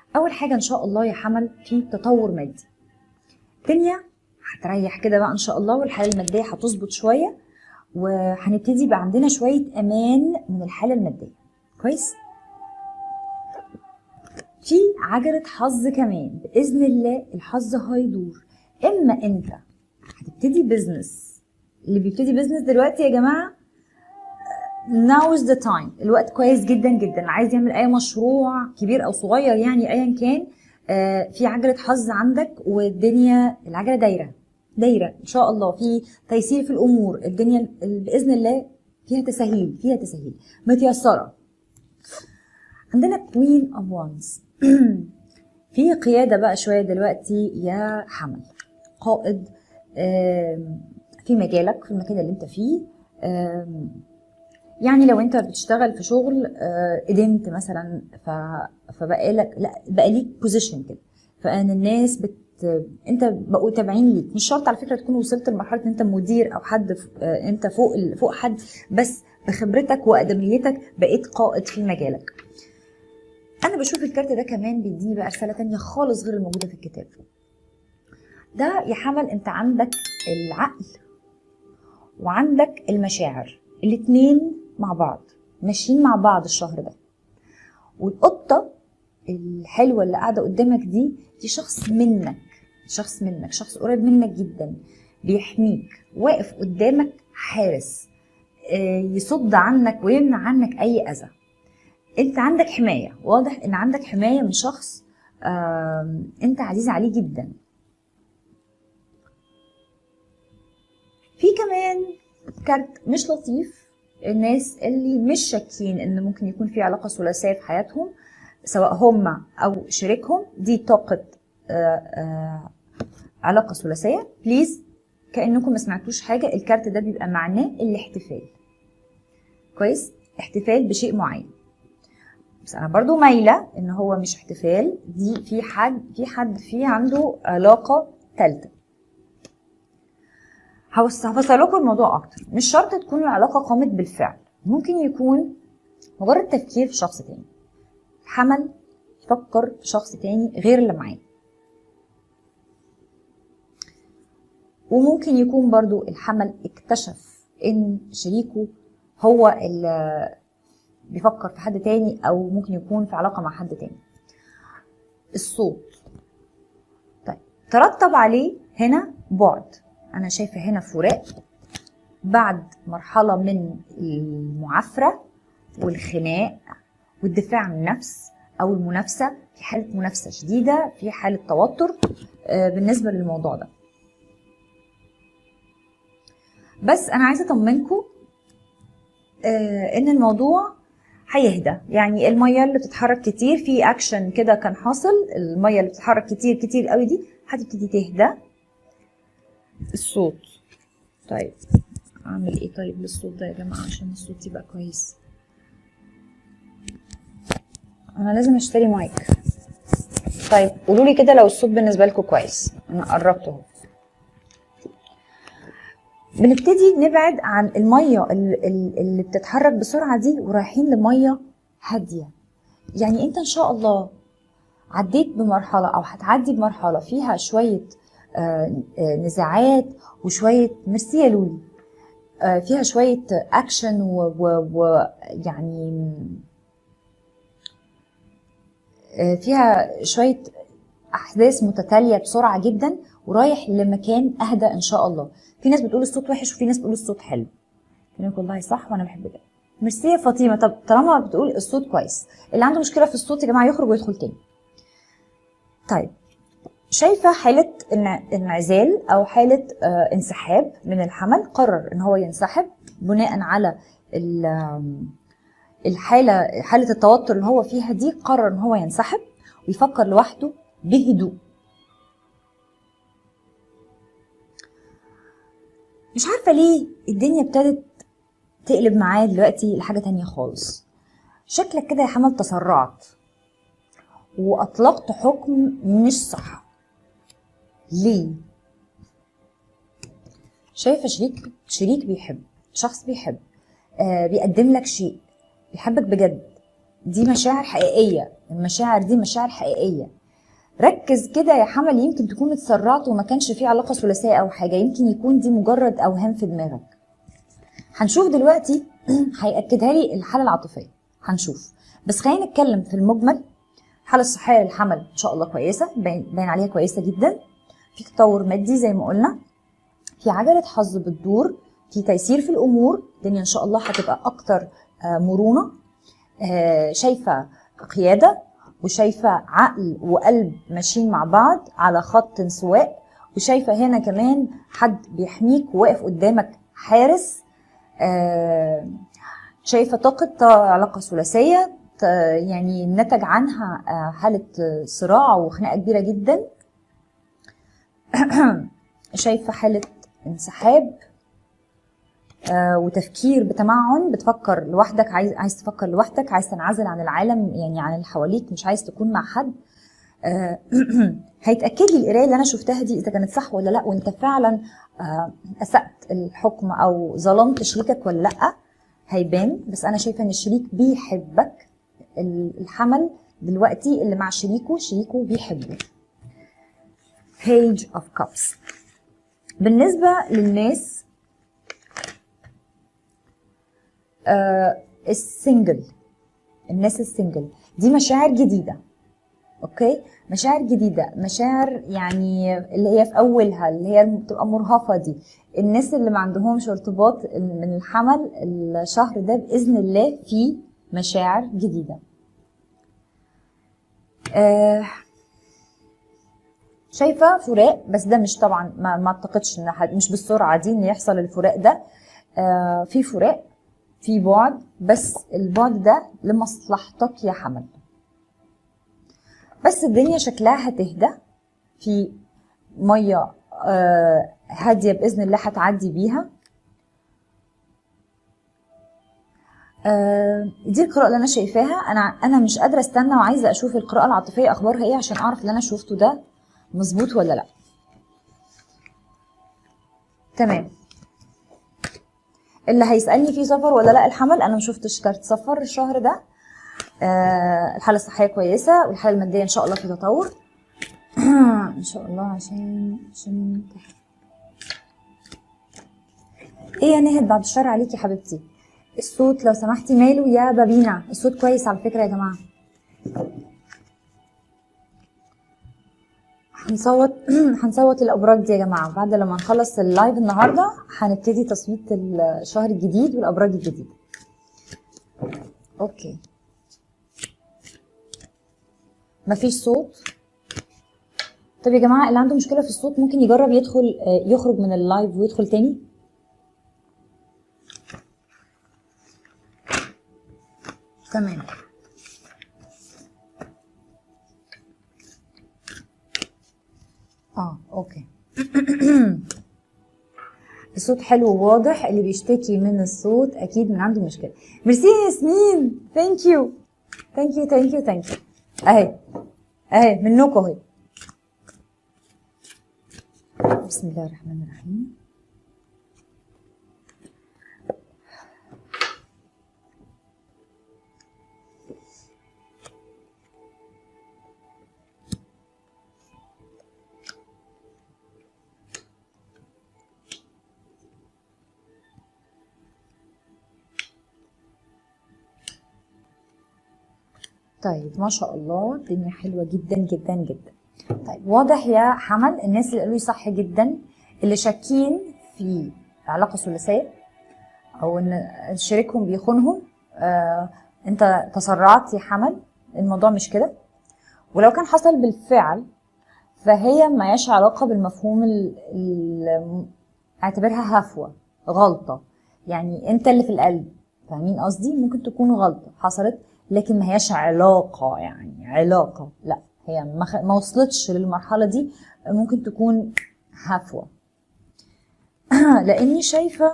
اول حاجه ان شاء الله يا حمل في تطور مادي الدنيا هتريح كده بقى ان شاء الله والحاله الماديه هتظبط شويه وهنبتدي يبقى عندنا شويه امان من الحاله الماديه كويس في عجله حظ كمان باذن الله الحظ هيدور اما انت هتبتدي بزنس اللي بيبتدي بزنس دلوقتي يا جماعه now is the time الوقت كويس جدا جدا عايز يعمل اي مشروع كبير او صغير يعني ايا كان آه، في عجله حظ عندك والدنيا العجله دايره دايره ان شاء الله في تيسير في الامور الدنيا ال- باذن الله فيها تسهيل فيها تسهيل متيسره عندنا كوين اوف وانز في قياده بقى شويه دلوقتي يا حمل قائد آم، في مجالك في المكان اللي انت فيه آم، يعني لو انت بتشتغل في شغل آه، قدمت مثلا ف... فبقى لك لا بقى ليك بوزيشن كده فان الناس بت انت بقوا تابعين ليك مش شرط على فكره تكون وصلت لمرحله ان انت مدير او حد ف... آه، انت فوق ال... فوق حد بس بخبرتك واقدميتك بقيت قائد في مجالك انا بشوف الكارت ده كمان بيديني بقى رساله تانية خالص غير الموجوده في الكتاب ده يا حمل انت عندك العقل وعندك المشاعر الاتنين مع بعض ماشيين مع بعض الشهر ده والقطة الحلوة اللي قاعدة قدامك دي دي شخص منك شخص منك شخص قريب منك جدا بيحميك واقف قدامك حارس آه، يصد عنك ويمنع عنك أي أذى انت عندك حماية واضح ان عندك حماية من شخص آم، انت عزيز عليه جدا في كمان كارت مش لطيف الناس اللي مش شاكين ان ممكن يكون في علاقه ثلاثيه في حياتهم سواء هم او شريكهم دي طاقه آه، آه، علاقه ثلاثيه بليز كانكم ما سمعتوش حاجه الكارت ده بيبقى معناه الاحتفال كويس احتفال بشيء معين بس انا برضو مايله ان هو مش احتفال دي في حد في حد فيه عنده علاقه ثالثه هوس- هفسر لكم الموضوع اكتر مش شرط تكون العلاقه قامت بالفعل ممكن يكون مجرد تفكير في شخص تاني حمل يفكر في شخص تاني غير اللي معاه وممكن يكون برضو الحمل اكتشف ان شريكه هو اللي بيفكر في حد تاني او ممكن يكون في علاقه مع حد تاني الصوت طيب ترتب عليه هنا بعد انا شايفه هنا فراق بعد مرحله من المعافره والخناق والدفاع عن النفس او المنافسه في حاله منافسه شديده في حاله توتر آه، بالنسبه للموضوع ده بس انا عايزه اطمنكم آه، ان الموضوع هيهدى يعني الميه اللي بتتحرك كتير في اكشن كده كان حاصل الميه اللي بتتحرك كتير كتير قوي دي هتبتدي تهدى الصوت طيب اعمل ايه طيب للصوت ده يا جماعه عشان الصوت يبقى كويس انا لازم اشتري مايك طيب قولوا لي كده لو الصوت بالنسبه لكم كويس انا قربت اهو بنبتدي نبعد عن الميه ال- ال- اللي بتتحرك بسرعه دي ورايحين لميه هاديه يعني انت ان شاء الله عديت بمرحله او هتعدي بمرحله فيها شويه آه، آه، نزاعات وشويه ميرسي يا لولي آه، فيها شويه اكشن ويعني فيها شويه احداث متتاليه بسرعه جدا ورايح لمكان اهدى ان شاء الله في ناس بتقول الصوت وحش وفي ناس بتقول الصوت حلو في ناس والله صح وانا بحب ده ميرسي يا فاطمه طب طالما بتقول الصوت كويس اللي عنده مشكله في الصوت يا جماعه يخرج ويدخل تاني طيب شايفه حاله انع- انعزال او حاله آه، انسحاب من الحمل قرر ان هو ينسحب بناء على ال- آم، الحاله حاله التوتر اللي هو فيها دي قرر ان هو ينسحب ويفكر لوحده بهدوء مش عارفه ليه الدنيا ابتدت تقلب معاه دلوقتي لحاجه تانية خالص شكلك كده يا حمل تسرعت واطلقت حكم مش صح ليه شايفه شريك شريك بيحب شخص بيحب آه بيقدم لك شيء بيحبك بجد دي مشاعر حقيقيه المشاعر دي مشاعر حقيقيه ركز كده يا حمل يمكن تكون اتسرعت وما كانش في علاقه ثلاثيه او حاجه يمكن يكون دي مجرد اوهام في دماغك هنشوف دلوقتي هياكدها لي الحاله العاطفيه هنشوف بس خلينا نتكلم في المجمل الحاله الصحيه للحمل ان شاء الله كويسه باين باين عليها كويسه جدا في تطور مادي زي ما قلنا في عجله حظ بتدور في تيسير في الامور الدنيا ان شاء الله هتبقى اكتر آه، مرونه آه، شايفه قياده وشايفه عقل وقلب ماشيين مع بعض على خط سواء وشايفه هنا كمان حد بيحميك وواقف قدامك حارس آه، شايفه طاقه علاقه ثلاثيه ت- يعني نتج عنها آه، حاله آه، صراع وخناقه كبيره جدا شايفه حاله انسحاب آه، وتفكير بتمعن بتفكر لوحدك عايز عايز تفكر لوحدك عايز تنعزل عن العالم يعني عن اللي حواليك مش عايز تكون مع حد آه، هيتاكد لي القرايه اللي انا شفتها دي اذا كانت صح ولا لا وانت فعلا آه، اسات الحكم او ظلمت شريكك ولا لا هيبان بس انا شايفه ان الشريك بيحبك ال- الحمل دلوقتي اللي مع شريكه شريكه بيحبه page of cups بالنسبه للناس آه، السنجل الناس السنجل دي مشاعر جديده اوكي مشاعر جديده مشاعر يعني اللي هي في اولها اللي هي بتبقى مرهفه دي الناس اللي ما عندهمش ارتباط من الحمل الشهر ده باذن الله في مشاعر جديده آه شايفه فراق بس ده مش طبعا ما, ما اعتقدش ان حد مش بالسرعه دي ان يحصل الفراق ده آه في فراق في بعد بس البعد ده لمصلحتك يا حمل بس الدنيا شكلها هتهدى في ميه آه، هاديه باذن الله هتعدي بيها آه، دي القراءة اللي أنا شايفاها أنا أنا مش قادرة أستنى وعايزة أشوف القراءة العاطفية أخبارها إيه عشان أعرف اللي أنا شفته ده مظبوط ولا لأ. تمام. اللي هيسألني في سفر ولا لأ الحمل أنا مشوفتش كارت سفر الشهر ده. آه، الحالة الصحية كويسة والحالة المادية إن شاء الله في تطور. إن شاء الله عشان عشان إيه يا نهد بعد الشر عليكي يا حبيبتي. الصوت لو سمحتي ماله يا بابينا الصوت كويس على فكرة يا جماعة هنصوت هنصوت الأبراج دي يا جماعة بعد لما نخلص اللايف النهاردة هنبتدي تصويت الشهر الجديد والأبراج الجديدة أوكي مفيش صوت طب يا جماعة اللي عنده مشكلة في الصوت ممكن يجرب يدخل آه، يخرج من اللايف ويدخل تاني تمام اه اوكي الصوت حلو وواضح اللي بيشتكي من الصوت اكيد من عنده مشكله ميرسي يا ياسمين ثانك يو ثانك يو ثانك يو ثانك يو اهي اهي منكم اهي بسم الله الرحمن الرحيم طيب ما شاء الله الدنيا حلوه جدا جدا جدا طيب واضح يا حمل الناس اللي قالوا لي صح جدا اللي شاكين في علاقه ثلاثيه او ان شريكهم بيخونهم آه انت تسرعت يا حمل الموضوع مش كده ولو كان حصل بالفعل فهي ما يش علاقه بالمفهوم ال ال اعتبرها هفوه غلطه يعني انت اللي في القلب فاهمين قصدي ممكن تكون غلطه حصلت لكن ما هياش علاقه يعني علاقه لا هي ما, خ... ما وصلتش للمرحله دي ممكن تكون هفوه لاني شايفه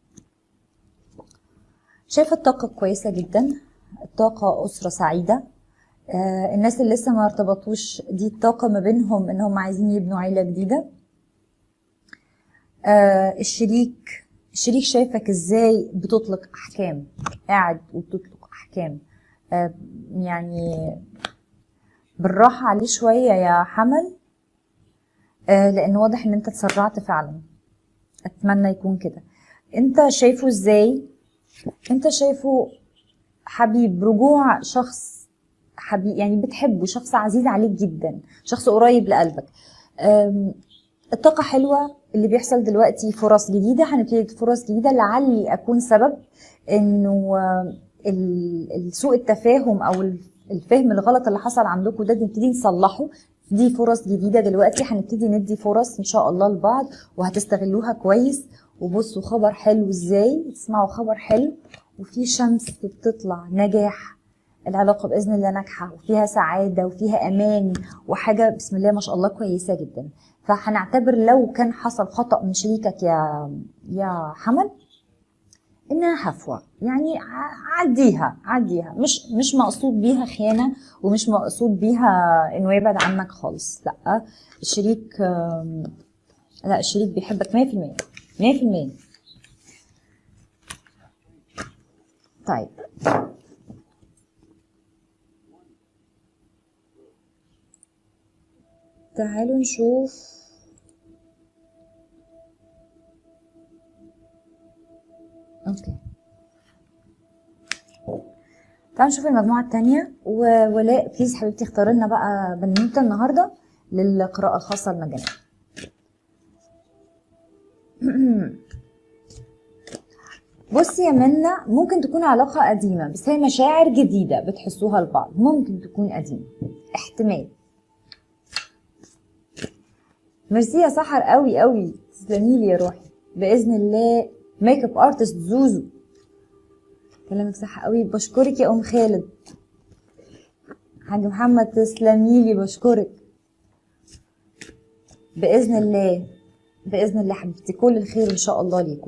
شايفه الطاقه كويسه جدا الطاقه اسره سعيده آه الناس اللي لسه ما ارتبطوش دي الطاقه ما بينهم ان هم عايزين يبنوا عيله جديده آه الشريك الشريك شايفك ازاي بتطلق احكام قاعد وبتطلق احكام آه، يعني بالراحة عليه شوية يا حمل آه، لأن واضح إن أنت اتسرعت فعلا أتمنى يكون كده أنت شايفه إزاي؟ أنت شايفه حبيب رجوع شخص حبيب يعني بتحبه شخص عزيز عليك جدا شخص قريب لقلبك أم، الطاقة حلوة اللي بيحصل دلوقتي فرص جديدة هنبتدي فرص جديدة لعلي أكون سبب إنه آه، ال- سوء التفاهم أو الفهم الغلط اللي حصل عندكم ده نبتدي نصلحه دي فرص جديدة دلوقتي هنبتدي ندي فرص إن شاء الله لبعض وهتستغلوها كويس وبصوا خبر حلو إزاي تسمعوا خبر حلو وفي شمس بتطلع نجاح العلاقة بإذن الله ناجحة وفيها سعادة وفيها أمان وحاجة بسم الله ما شاء الله كويسة جدا فهنعتبر لو كان حصل خطأ من شريكك يا يا حمل انها هفوه يعني ع- عديها عديها مش مش مقصود بيها خيانه ومش مقصود بيها انه يبعد عنك خالص لا الشريك آم، لا الشريك بيحبك 100% 100% طيب تعالوا نشوف اوكي تعالوا نشوف المجموعة التانية وولاء بليز حبيبتي اختار لنا بقى بنوتة النهاردة للقراءة الخاصة المجانية بصي يا منا ممكن تكون علاقة قديمة بس هي مشاعر جديدة بتحسوها لبعض ممكن تكون قديمة احتمال ميرسي يا سحر قوي قوي تسلمي لي يا روحي باذن الله ميك اب ارتست زوزو كلامك صح قوي بشكرك يا ام خالد حاج محمد تسلمي لي بشكرك باذن الله باذن الله حبيبتي كل الخير ان شاء الله ليكم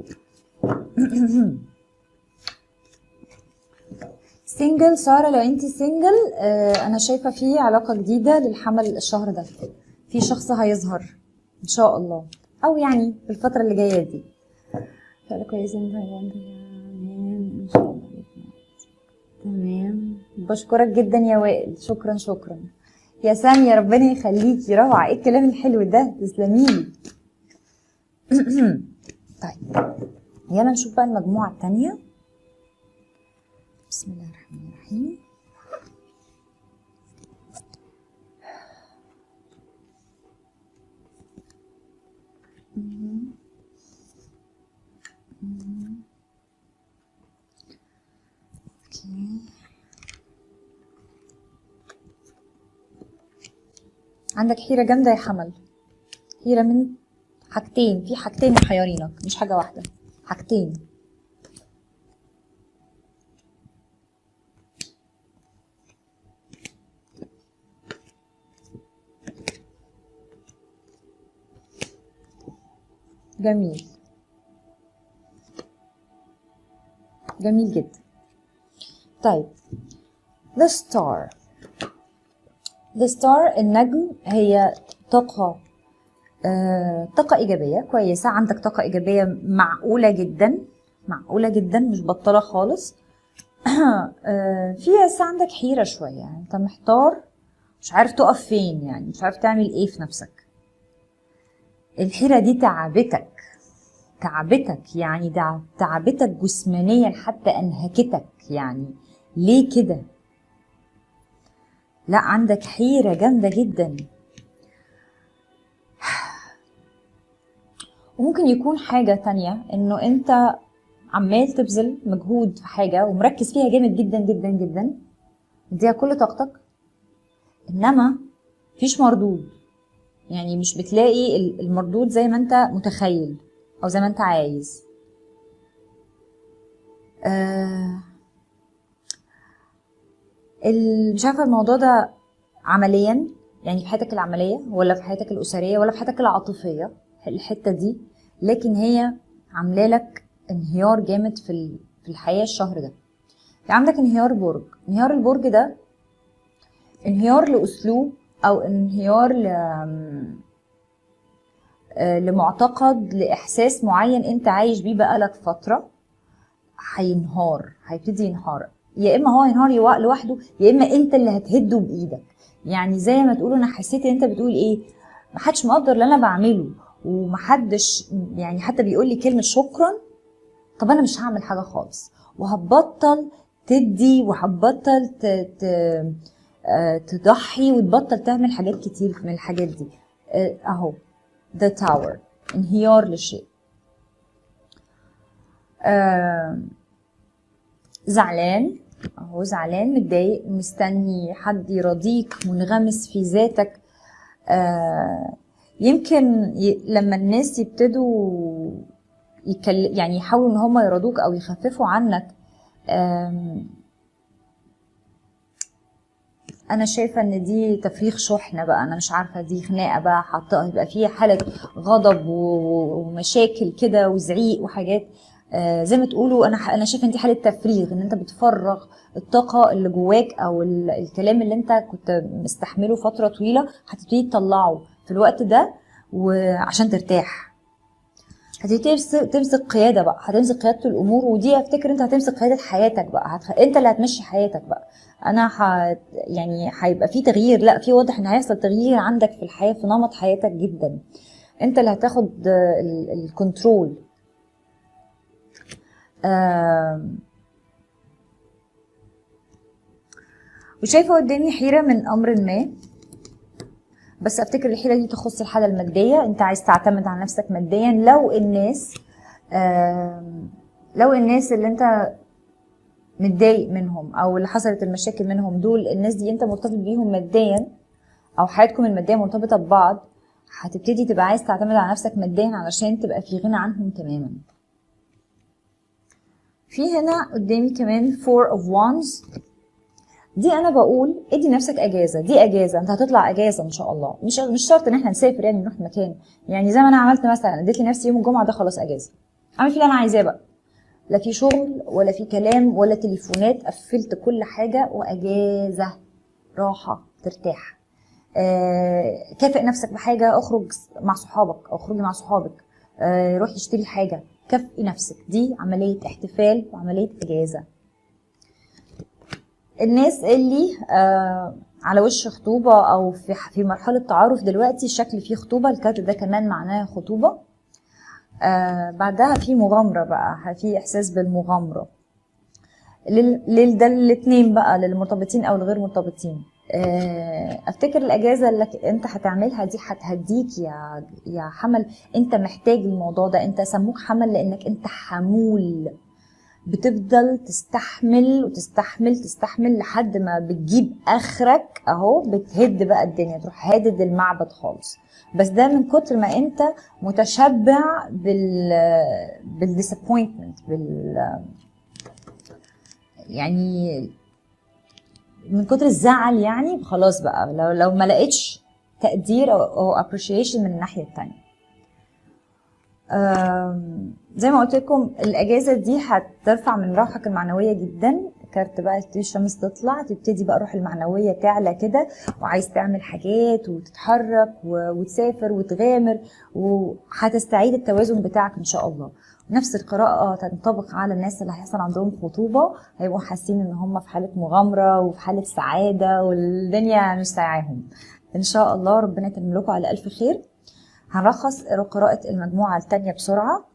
سنجل ساره لو انت سنجل آه انا شايفه في علاقه جديده للحمل الشهر ده في شخص هيظهر ان شاء الله او يعني في الفتره اللي جايه دي فعلا كويس انت تمام ان شاء الله تمام بشكرك جدا يا وائل شكرا شكرا يا سامية ربنا يخليكي روعة ايه الكلام الحلو ده تسلميلي طيب يلا نشوف بقى المجموعة التانية بسم الله الرحمن الرحيم اوكي عندك حيرة جامدة يا حمل حيرة من حاجتين في حاجتين محيرينك مش حاجة واحدة حاجتين جميل جميل جدا طيب The Star The Star النجم هي طاقة آه، طاقة إيجابية كويسة عندك طاقة إيجابية معقولة جدا معقولة جدا مش بطالة خالص آه، في بس عندك حيرة شوية يعني أنت محتار مش عارف تقف فين يعني مش عارف تعمل إيه في نفسك الحيرة دي تعبتك تعبتك يعني دع- تعبتك جسمانيا حتى أنهكتك يعني ليه كده لا عندك حيرة جامدة جدا وممكن يكون حاجة تانية انه انت عمال تبذل مجهود في حاجة ومركز فيها جامد جدا جدا جدا مديها كل طاقتك انما مفيش مردود يعني مش بتلاقي ال- المردود زي ما انت متخيل او زي ما انت عايز آه ال- مش عارفه الموضوع ده عمليا يعني في حياتك العمليه ولا في حياتك الاسريه ولا في حياتك العاطفيه الحته دي لكن هي عامله لك انهيار جامد في ال- في الحياه الشهر ده في عندك انهيار برج انهيار البرج ده انهيار لاسلوب او انهيار ل آه، لمعتقد لاحساس معين انت عايش بيه بقالك فتره هينهار هيبتدي ينهار يا اما هو هينهار يوق- لوحده يا اما انت اللي هتهده بايدك يعني زي ما تقول انا حسيت ان انت بتقول ايه محدش مقدر اللي انا بعمله ومحدش يعني حتى بيقول لي كلمه شكرا طب انا مش هعمل حاجه خالص وهتبطل تدي وهتبطل ت... ت... آه، تضحي وتبطل تعمل حاجات كتير من الحاجات دي آه، اهو ده تاور انهيار للشيء آه، زعلان اهو زعلان متضايق مستني حد يرضيك منغمس في ذاتك آه، يمكن ي... لما الناس يبتدوا يكل... يعني يحاولوا ان هم يرضوك او يخففوا عنك آم، انا شايفه ان دي تفريغ شحنه بقى انا مش عارفه دي خناقه بقى حاطه يبقى فيها حاله غضب و- ومشاكل كده وزعيق وحاجات آه زي ما تقولوا انا ح- انا شايفه ان دي حاله تفريغ ان انت بتفرغ الطاقه اللي جواك او ال- الكلام اللي انت كنت مستحمله فتره طويله هتبتدي تطلعه في الوقت ده وعشان ترتاح هتبتدي تمسك تمسك قياده بقى هتمسك قياده الامور ودي افتكر انت هتمسك قياده حياتك بقى هتخ... انت اللي هتمشي حياتك بقى انا ح... يعني هيبقى في تغيير لا في واضح ان هيحصل تغيير عندك في الحياه في نمط حياتك جدا انت اللي هتاخد آه، ال- الكنترول آم، وشايفه قدامي حيره من امر ما بس افتكر الحيره دي تخص الحاله الماديه انت عايز تعتمد على نفسك ماديا لو الناس آم، لو الناس اللي انت متضايق منهم او اللي حصلت المشاكل منهم دول الناس دي انت مرتبط بيهم ماديا او حياتكم الماديه مرتبطه ببعض هتبتدي تبقى عايز تعتمد على نفسك ماديا علشان تبقى في غنى عنهم تماما في هنا قدامي كمان four of wands دي انا بقول ادي نفسك اجازه دي اجازه انت هتطلع اجازه ان شاء الله مش مش شرط ان احنا نسافر يعني نروح مكان يعني زي ما انا عملت مثلا اديت لنفسي يوم الجمعه ده خلاص اجازه اعمل فيه اللي انا عايزاه بقى لا في شغل ولا في كلام ولا تليفونات قفلت كل حاجه واجازه راحه ترتاح آه، كافئ نفسك بحاجه اخرج مع صحابك او اخرجي مع صحابك آه، روحي اشتري حاجه كافئي نفسك دي عمليه احتفال وعمليه اجازه الناس اللي آه على وش خطوبة أو في في مرحلة تعارف دلوقتي الشكل فيه خطوبة الكارت ده كمان معناه خطوبة آه بعدها في مغامرة بقى في إحساس بالمغامرة لل لل- ده الاتنين بقى للمرتبطين أو الغير مرتبطين آه افتكر الاجازه اللي انت هتعملها دي هتهديك يا يا حمل انت محتاج الموضوع ده انت سموك حمل لانك انت حمول بتفضل تستحمل وتستحمل تستحمل لحد ما بتجيب اخرك اهو بتهد بقى الدنيا تروح هادد المعبد خالص بس ده من كتر ما انت متشبع بال بالديسابوينتمنت بال يعني من كتر الزعل يعني خلاص بقى لو لو ما لقيتش تقدير او, أو appreciation من الناحيه التانيه آم، زي ما قلت لكم الاجازه دي هترفع من روحك المعنويه جدا كارت بقى تبتدي الشمس تطلع تبتدي بقى روح المعنويه تعلى كده وعايز تعمل حاجات وتتحرك و- وتسافر وتغامر وهتستعيد التوازن بتاعك ان شاء الله نفس القراءة تنطبق على الناس اللي هيحصل عندهم خطوبة هيبقوا حاسين ان هم في حالة مغامرة وفي حالة سعادة والدنيا مش سايعاهم ان شاء الله ربنا يتمم لكم على الف خير هنلخص قراءة المجموعة التانية بسرعة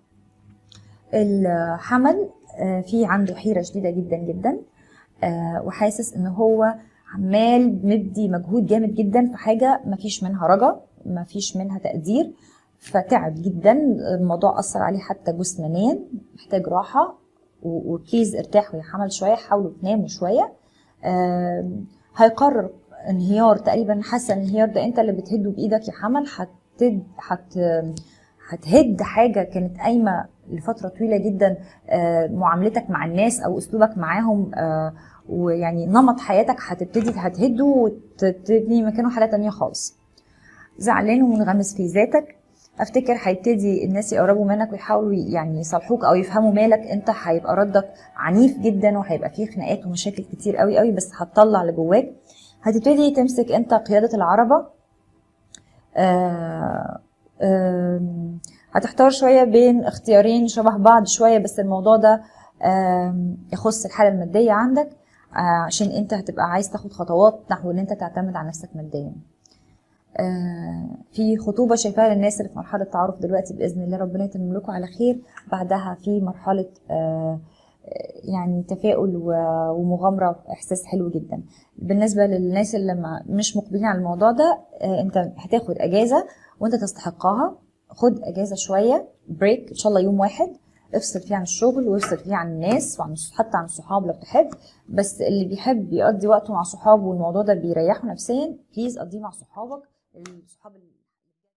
الحمل آه، في عنده حيرة شديدة جدا جدا آه، وحاسس ان هو عمال مدي مجهود جامد جدا في حاجة مفيش منها رجا مفيش منها تقدير فتعب جدا الموضوع أثر عليه حتى جسمانيا محتاج راحة و- وبليز ارتاحوا يا حمل شوية حاولوا تناموا شوية آم، هيقرر انهيار تقريبا حاسه الانهيار ده انت اللي بتهده بايدك يا حمل هتد هت هتهد حاجه كانت قايمه لفتره طويله جدا آه، معاملتك مع الناس او اسلوبك معاهم آه، ويعني نمط حياتك هتبتدي هتهده وتبني مكانه حاجه تانية خالص زعلان ومنغمس في ذاتك افتكر هيبتدي الناس يقربوا منك ويحاولوا يعني يصالحوك او يفهموا مالك انت هيبقى ردك عنيف جدا وهيبقى فيه خناقات ومشاكل كتير قوي قوي بس هتطلع اللي جواك هتبتدي تمسك انت قيادة العربة آه آم، هتحتار شوية بين اختيارين شبه بعض شوية بس الموضوع ده آم، يخص الحالة المادية عندك آه، عشان انت هتبقى عايز تاخد خطوات نحو ان انت تعتمد على نفسك ماديا آه، في خطوبه شايفاها للناس اللي في مرحله تعارف دلوقتي باذن الله ربنا يتمم لكم على خير بعدها في مرحله آه، يعني تفاؤل و- ومغامره واحساس حلو جدا بالنسبه للناس اللي ما- مش مقبلين على الموضوع ده آه، انت هتاخد اجازه وانت تستحقها خد اجازه شويه بريك ان شاء الله يوم واحد افصل فيه عن الشغل وافصل فيه عن الناس وعن حتى عن الصحاب لو تحب بس اللي بيحب يقضي وقته مع صحابه والموضوع ده بيريحه نفسيا بليز قضيه مع صحابك الصحاب